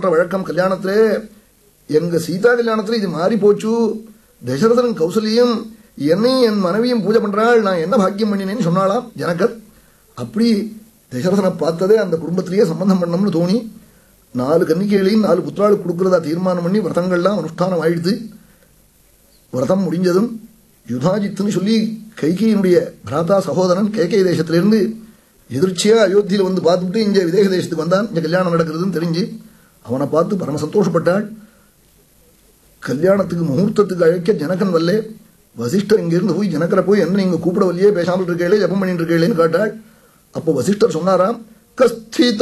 பண்ற வழக்கம் கல்யாணத்திலே எங்க சீதா கல்யாணத்துல இது மாறி போச்சு தசரதன் கௌசல்யம் என்னையும் என் மனைவியும் பூஜை பண்றாள் நான் என்ன பாக்கியம் பண்ணினேன்னு சொன்னாலாம் ஜனகர் அப்படி தசரதனை பார்த்ததே அந்த குடும்பத்திலேயே சம்பந்தம் பண்ணணும்னு தோணி நாலு கன்னிகைகளையும் நாலு புத்திராளுக்கு கொடுக்கறதா தீர்மானம் பண்ணி விரதங்கள்லாம் அனுஷ்டானம் ஆயிடுது விரதம் முடிஞ்சதும் யுதாஜித்துன்னு சொல்லி கைகையினுடைய பிராதா சகோதரன் கேகை தேசத்திலிருந்து எதிர்ச்சியா அயோத்தியில வந்து பார்த்துட்டு இங்க விதேக தேசத்துக்கு வந்தான் இங்க கல்யாணம் நடக்கிறதுன்னு தெரிஞ்சு அவனை பார்த்து பரம சந்தோஷப்பட்டாள் கல்யாணத்துக்கு முகூர்த்தத்துக்கு அழைக்க ஜனகன் வல்லே வசிஷ்டர் இங்கிருந்து போய் ஜனக்கரை போய் என்ன நீங்க கூப்பிட வல்லையே பேசாமல் இருக்கீங்களே ஜபம் பண்ணிட்டு இருக்கீங்களேன்னு கேட்டாள் அப்போ வசிஷ்டர் சொன்னாராம் கஸ்தித